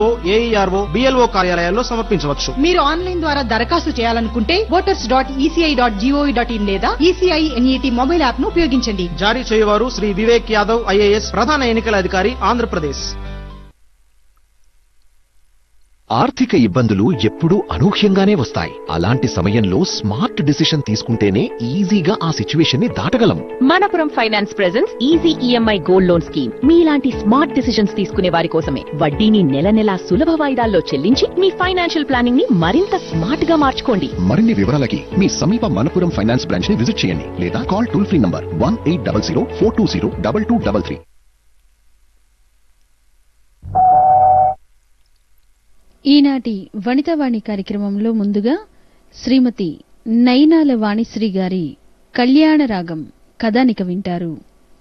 AERO BLO కార్యాలయాల్లో సమర్పించవచ్చు మీరు ఆన్లైన్ ద్వారా దరఖాస్తు చేయాలనుకుంటే voters dot ECI dot GOV dot in లేదా ఈసీఐ ఎన్ఈటీ మొబైల్ యాప్ ను ఉపయోగించండి జారీ చేయవారు శ్రీ వివేక్ యాదవ్ ఐఏఎస్ ప్రధాన ఎన్నికల అధికారి ఆంధ్రప్రదేశ్ ఆర్థిక ఇబ్బందులు ఎప్పుడూ అనూహ్యంగానే వస్తాయి అలాంటి సమయంలో స్మార్ట్ డిసిషన్ తీసుకుంటేనే ఈజీగా ఆ సిచ్యువేషన్ ని దాటగలం Manappuram finance presents easy EMI gold loan scheme మీలాంటి స్మార్ట్ డిసిషన్స్ తీసుకునే వారి కోసమే వడ్డీని నెల నెలా సులభ వాయిదాల్లో చెల్లించి మీ ఫైనాన్షియల్ ప్లానింగ్ ని మరింత స్మార్ట్ గా మార్చుకోండి మరిన్ని వివరాలకి మీ సమీప మనపురం ఫైనాన్స్ బ్రాంచ్ ని విజిట్ చేయండి లేదా call toll free number one eight double zero four two zero double two double three ఈనాటి వనితావాణి కార్యక్రమంలో ముందుగా శ్రీమతి నైనాల వాణిశ్రీ గారి కళ్యాణ రాగం కథానిక వింటారు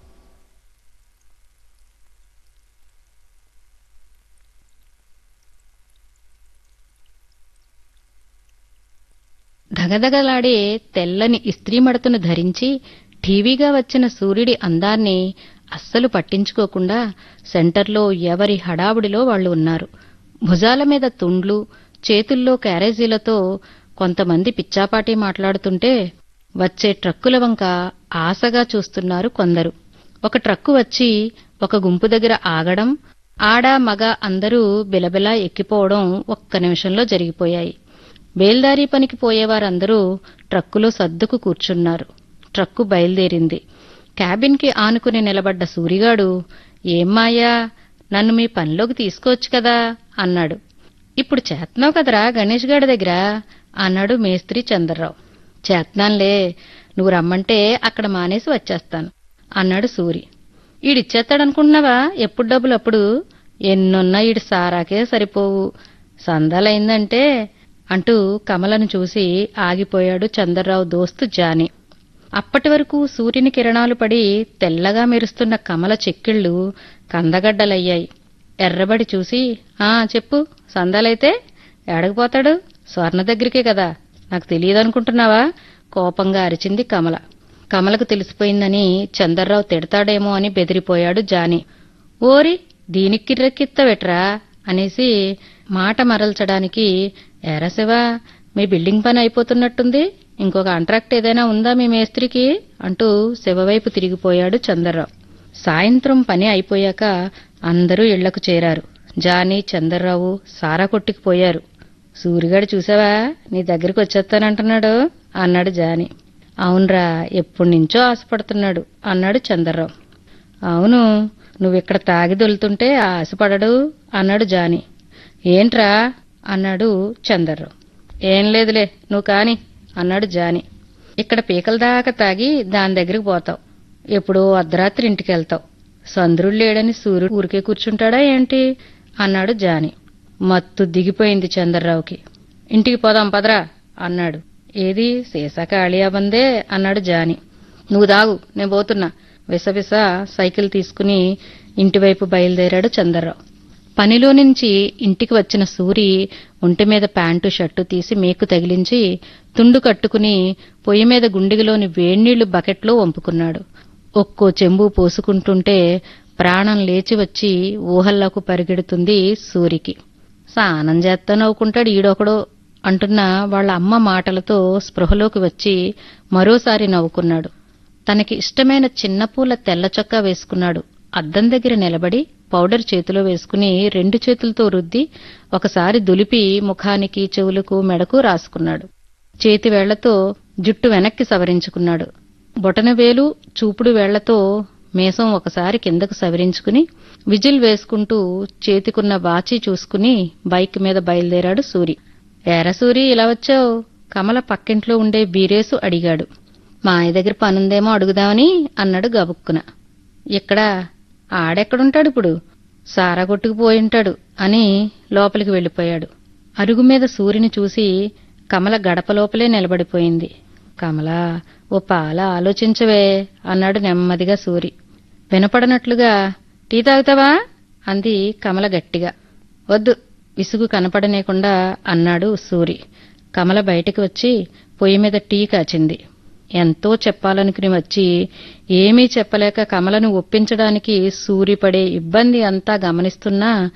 ధగధగలాడే తెల్లని ఇస్త్రీ మడతను ధరించి ఠీవీగా వచ్చిన సూర్యుడి అందాన్ని అస్సలు పట్టించుకోకుండా సెంటర్లో ఎవరి హడావుడిలో వాళ్ళు ఉన్నారు భుజాల మీద తుండ్లు చేతుల్లో క్యారేజీలతో కొంతమంది పిచ్చాపాటి మాట్లాడుతుంటే వచ్చే ట్రక్కుల వంక ఆశగా చూస్తున్నారు కొందరు ఒక ట్రక్కు వచ్చి ఒక గుంపు దగ్గర ఆగడం ఆడ మగ అందరూ బిలబిలా ఎక్కిపోవడం ఒక్క నిమిషంలో జరిగిపోయాయి బేల్దారీ పనికి పోయేవారందరూ ట్రక్కులో సర్దుకు కూర్చున్నారు ట్రక్కు బయలుదేరింది క్యాబిన్కి ఆనుకుని నిలబడ్డ సూరిగాడు ఏం మాయా నన్ను మీ పనిలోకి తీసుకోవచ్చు కదా అన్నాడు ఇప్పుడు చేస్తున్నావు కదరా గణేష్ గాడి దగ్గర అన్నాడు మేస్త్రి చంద్రరావు చేత్నాన్లే నువ్వు రమ్మంటే అక్కడ మానేసి వచ్చేస్తాను అన్నాడు సూరి ఈడిచ్చేస్తాడనుకుంటున్నావా ఎప్పుడు డబ్బులు అప్పుడు ఎన్నున్నా ఈడి సారాకే సరిపోవు సందాలైందంటే అంటూ కమలను చూసి ఆగిపోయాడు చంద్రరావు దోస్తు జాని అప్పటి వరకు సూర్యుని కిరణాలు పడి తెల్లగా మెరుస్తున్న కమల చెక్కిళ్ళు కందగడ్డలయ్యాయి ఎర్రబడి చూసి ఆ చెప్పు సందాలైతే ఏడకపోతాడు స్వర్ణ దగ్గరికే కదా నాకు తెలియదనుకుంటున్నావా కోపంగా అరిచింది కమల కమలకు తెలిసిపోయిందని చందర్రావు తిడతాడేమో అని బెదిరిపోయాడు జాని ఓరి దీనికి కిర్రెక్కిత్తవెట్రా అనేసి మాట మరల్చడానికి ఎరా శివా మీ బిల్డింగ్ పని అయిపోతున్నట్టుంది ఇంకొక కాంట్రాక్ట్ ఏదైనా ఉందా మీ మేస్త్రికి అంటూ శివవైపు తిరిగిపోయాడు చందర్రావు సాయంత్రం పని అయిపోయాక అందరూ ఇళ్లకు చేరారు జానీ చందర్రావు సారా కొట్టుకు పోయారు సూరిగాడు చూసావా నీ దగ్గరికి వచ్చేస్తానంటున్నాడు అన్నాడు జాని అవునరా ఎప్పటి నుంచో ఆశపడుతున్నాడు అన్నాడు చందర్రావు అవును నువ్విక్కడ తాగి దొలుతుంటే ఆశపడడు అన్నాడు జాని ఏంట్రా అన్నాడు చందర్రావు ఏం లేదులే నువ్వు కాని అన్నాడు జాని ఇక్కడ పీకల దాకా తాగి దాని దగ్గరికి పోతావు ఎప్పుడో అర్ధరాత్రి ఇంటికి వెళ్తావు సంద్రుడు లేడని సూర్యుడు ఊరికే కూర్చుంటాడా ఏంటి అన్నాడు జాని మత్తు దిగిపోయింది చంద్రరావుకి ఇంటికి పోదాం పదరా అన్నాడు ఏది సీసా ఖాళీ అవ్వందే అన్నాడు జాని నువ్వు దాగు నేను పోతున్నా విసవిస సైకిల్ తీసుకుని ఇంటివైపు బయలుదేరాడు చంద్రరావు పనిలో నుంచి ఇంటికి వచ్చిన సూరి ఒంటి మీద ప్యాంటు షర్టు తీసి మేకు తగిలించి తుండు కట్టుకుని పొయ్యి మీద గుండిగలోని వేణీళ్లు బకెట్లో వంపుకున్నాడు ఒక్కో చెంబు పోసుకుంటుంటే ప్రాణం లేచి వచ్చి ఊహల్లోకి పరిగెడుతుంది సూరికి స్నానం చేస్తా నవ్వుకుంటాడు ఈడొకడో అంటున్న వాళ్ళ అమ్మ మాటలతో స్పృహలోకి వచ్చి మరోసారి నవ్వుకున్నాడు తనకి ఇష్టమైన చిన్న పూల తెల్ల చొక్కా వేసుకున్నాడు అద్దం దగ్గర నిలబడి పౌడర్ చేతిలో వేసుకుని రెండు చేతులతో రుద్ది ఒకసారి దులిపి ముఖానికి చెవులకు మెడకు రాసుకున్నాడు చేతి వేళ్లతో జుట్టు వెనక్కి సవరించుకున్నాడు బొటనవేలు చూపుడు వేళ్లతో మీసం ఒకసారి కిందకు సవరించుకుని విజిల్ వేసుకుంటూ చేతికున్న వాచి చూసుకుని బైక్ మీద బయలుదేరాడు సూరి ఏరా సూరి ఇలా వచ్చావు కమల పక్కింట్లో ఉండే బీరేసు అడిగాడు మా ఆయన దగ్గర పనుందేమో అడుగుదామని అన్నాడు గబుక్కున ఇక్కడ ఆడెక్కడుంటాడు ఇప్పుడు సారా కొట్టుకుపోయింటాడు అని లోపలికి వెళ్ళిపోయాడు అరుగు మీద సూర్యుని చూసి కమల గడప లోపలే నిలబడిపోయింది కమల ఓ పాల ఆలోచించవే అన్నాడు నెమ్మదిగా సూరి వినపడనట్లుగా టీ తాగుతావా అంది కమల గట్టిగా వద్దు విసుగు కనపడనేకుండా అన్నాడు సూరి కమల బయటికి వచ్చి పొయ్యి మీద టీ కాచింది ఎంతో చెప్పాలనుకుని వచ్చి ఏమీ చెప్పలేక కమలను ఒప్పించడానికి సూరి పడే ఇబ్బంది అంతా గమనిస్తున్నా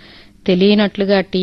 తెలియనట్లుగా టీ